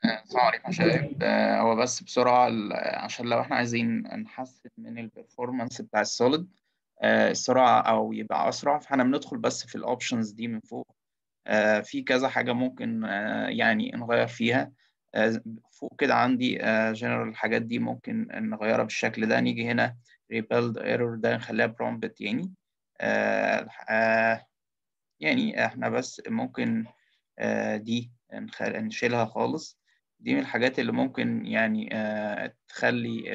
السلام عليكم يا شباب آه، هو بس بسرعة ال- عشان لو احنا عايزين نحسن من البرفورمانس بتاع السوليد السرعة أو يبقى أسرع فاحنا بندخل بس في الأوبشنز دي من فوق آه، في كذا حاجة ممكن آه، يعني نغير فيها آه، فوق كده عندي جنرال الحاجات دي ممكن نغيرها بالشكل ده نيجي هنا rebuild error ده نخليها prompt يعني آه، آه، يعني احنا بس ممكن آه، دي نخ- نشيلها خالص دي من الحاجات اللي ممكن يعني آه، تخلي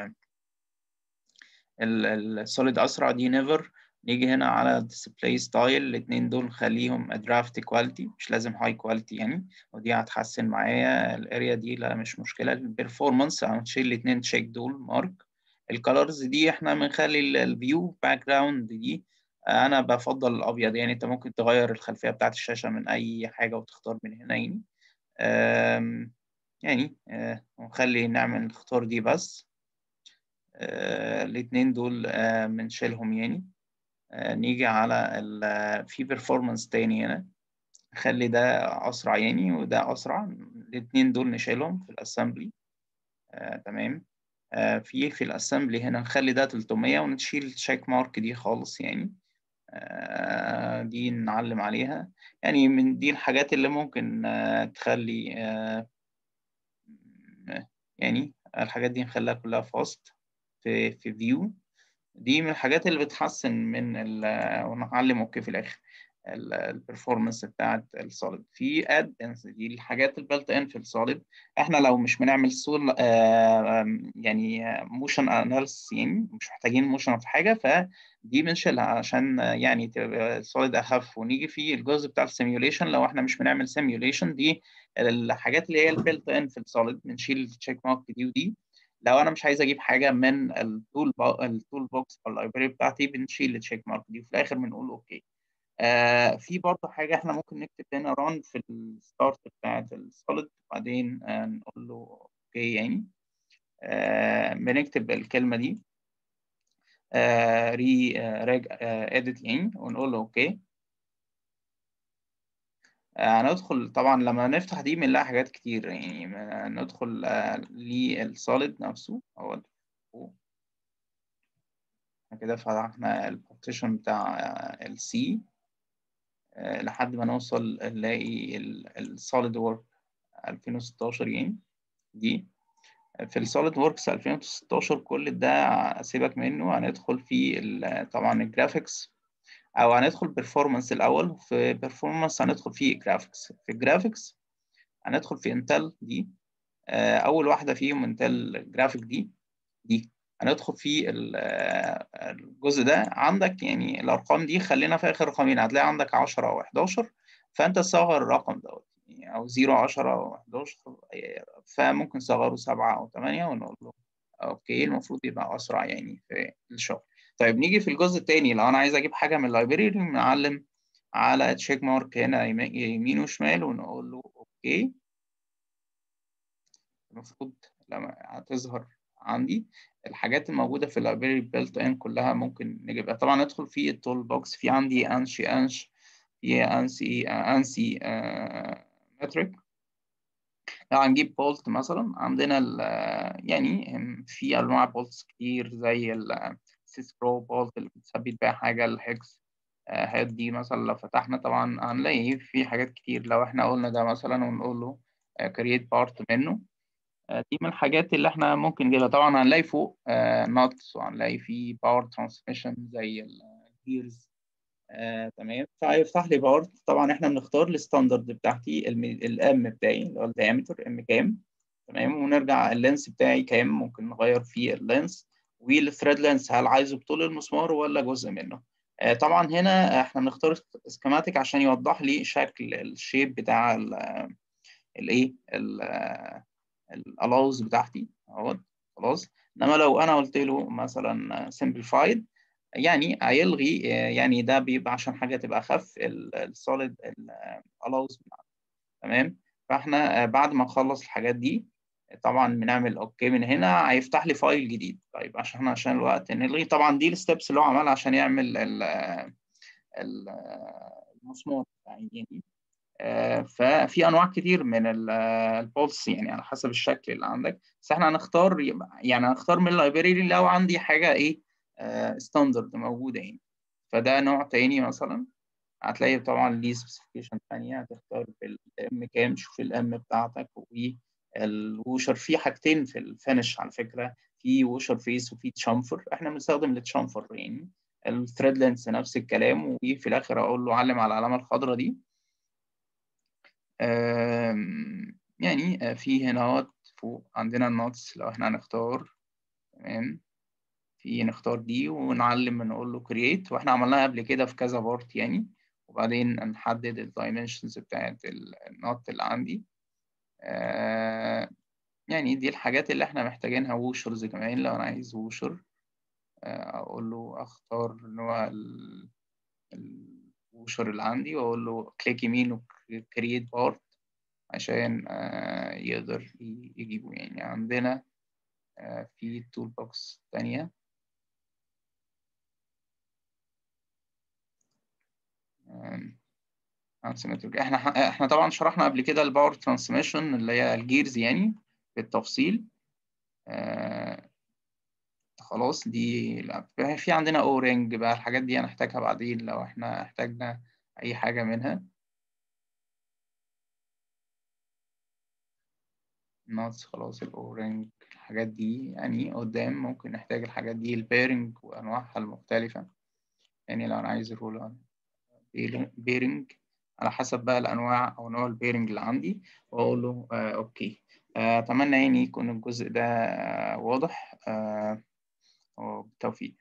السوليد أسرع دي نيفر نيجي هنا على display ستايل الاتنين دول نخليهم draft quality مش لازم high quality يعني ودي هتحسن معايا الاريا دي لا مش مشكلة البرفورمانس هنشيل الاتنين تشيك دول مارك الكالرز دي احنا بنخلي الفيو باك جراوند دي آه، انا بفضل الابيض يعني انت ممكن تغير الخلفية بتاعت الشاشة من اي حاجة وتختار من هنا يعني آم، يعني آه، ونخلي نعمل نختار دي بس آه، الاتنين دول آه، بنشيلهم يعني آه، نيجي على ال في performance تاني هنا نخلي ده أسرع يعني وده أسرع الاتنين دول نشيلهم في الأسمبلي آه، تمام آه، في في الأسمبلي هنا نخلي ده 300 ونشيل التشيك مارك دي خالص يعني آه، دي نعلم عليها يعني من دي الحاجات اللي ممكن آه، تخلي آه، يعني الحاجات دي نخليها كلها فاست في في فيو دي من الحاجات اللي بتحسن من ال ونعلم اوكي في الاخر البرفورمانس بتاعت السوليد في اد دي الحاجات البلت ان في السوليد احنا لو مش بنعمل سول يعني موشن اناليسيس يعني مش محتاجين موشن في حاجه فدي بنشيلها عشان يعني تبقى السوليد اخف ونيجي في الجزء بتاع السيميوليشن لو احنا مش بنعمل سيميوليشن دي الحاجات اللي هي البلت ان في السوليد بنشيل التشيك مارك دي ودي لو انا مش عايز اجيب حاجه من التول التول بوكس او اللايبراري بتاعتي بنشيل التشيك مارك دي وفي الاخر بنقول اوكي آه في برضه حاجه احنا ممكن نكتب هنا ران في الستارت بتاعت السوليد وبعدين آه نقول له اوكي يعني آه بنكتب الكلمه دي آه ري آه ريج آه اديت يعني ونقول له اوكي آه، هندخل طبعا لما نفتح دي بنلاقي حاجات كتير يعني ندخل آه، للسوليد نفسه اهو كده فتحنا البارتيشن بتاع السي لحد ما نوصل نلاقي السوليد ورك 2016 يعني دي في السوليد وركس 2016 كل ده سيبك منه هندخل في ال- طبعا الجرافيكس او هندخل بيرفورمانس الاول في بيرفورمانس هندخل في جرافيكس في الجرافيكس هندخل في انتل دي آه، اول واحده فيهم انتل جرافيك دي دي هندخل في ال- آه، الجزء ده عندك يعني الارقام دي خلينا في اخر رقمين هتلاقي عندك 10 او 11 فانت تصغر الرقم دوت يعني او 0 10 او 11 فممكن تصغره 7 او 8 ونقول له اوكي المفروض يبقى اسرع يعني في الشغل طيب نيجي في الجزء الثاني لو انا عايز اجيب حاجه من اللايبراري نعلم على تشيك مارك هنا يم- يمين وشمال ونقول له اوكي المفروض لما هتظهر عندي الحاجات الموجودة في اللايبراري بيلت ان كلها ممكن نجيبها طبعا ندخل في التول بوكس في عندي انشي انش في انسي انسي متريك لو هنجيب بولت مثلا عندنا ال يعني في انواع بولتس كتير زي السيسكرو بولت اللي بتثبت بيها حاجة الهكس هيد دي مثلا لو فتحنا طبعا هنلاقي في حاجات كتير لو احنا قلنا ده مثلا ونقول له كرييت بارت منه آه، دي من الحاجات اللي احنا ممكن نجيبها طبعا هنلاقي فوق نوتس وهنلاقي في باور ترانسميشن زي الجيرز آه، تمام فهيفتح لي باور طبعا احنا بنختار الستاندرد بتاعتي الام بتاعي اللي هو الدايمتر ام كام تمام ونرجع اللينس بتاعي كام ممكن نغير فيه اللينس والثريد لينس هل عايزه بطول المسمار ولا جزء منه آه، طبعا هنا احنا بنختار سكيماتيك عشان يوضح لي شكل الشيب بتاع الايه الالاوز بتاعتي اهوت خلاص انما لو انا قلت له مثلا simplified يعني هيلغي يعني ده بيبقى عشان حاجه تبقى اخف السوليد الالاوز بتاعتي تمام فاحنا بعد ما نخلص الحاجات دي طبعا بنعمل اوكي من هنا هيفتح لي فايل جديد طيب عشان احنا عشان الوقت نلغي طبعا دي الستبس اللي هو عملها عشان يعمل ال ال المسمار يعني ففي انواع كتير من البولس يعني على حسب الشكل اللي عندك بس احنا هنختار يعني هنختار من اللايبراري لو عندي حاجه ايه ستاندرد موجوده يعني فده نوع تاني مثلا هتلاقي طبعا ليه سبيسيفيكيشن ثانيه هتختار في الام كام شوف الام بتاعتك والوشر في حاجتين في الفينش على فكره في ووشر فيس وفي تشامفر احنا بنستخدم التشامفر يعني الثريد لينس نفس الكلام وفي الاخر اقول له علم على العلامه الخضراء دي يعني في هنا فوق عندنا النوتس لو احنا هنختار تمام في نختار دي ونعلم نقول له create واحنا عملناها قبل كده في كذا بارت يعني وبعدين نحدد الدايمنشنز بتاعت النوت اللي عندي آه يعني دي الحاجات اللي احنا محتاجينها ووشرز كمان لو انا عايز ووشر آه اقول له اختار نوع الووشر اللي عندي واقول له كليك يمين وكرييت بارت عشان آه يقدر يجيبه يعني عندنا آه في تول بوكس تانية احنا احنا طبعا شرحنا قبل كده الباور ترانسميشن اللي هي الجيرز يعني بالتفصيل آه خلاص دي في عندنا اورنج بقى الحاجات دي هنحتاجها بعدين لو احنا احتاجنا اي حاجه منها نوتس خلاص الاورنج الحاجات دي يعني قدام ممكن نحتاج الحاجات دي البيرنج وانواعها المختلفه يعني لو انا عايز رول بيرنج على حسب بقى الانواع او نوع البيرنج اللي عندي واقول له آه اوكي اتمنى يعني يكون الجزء ده آه واضح آه وبالتوفيق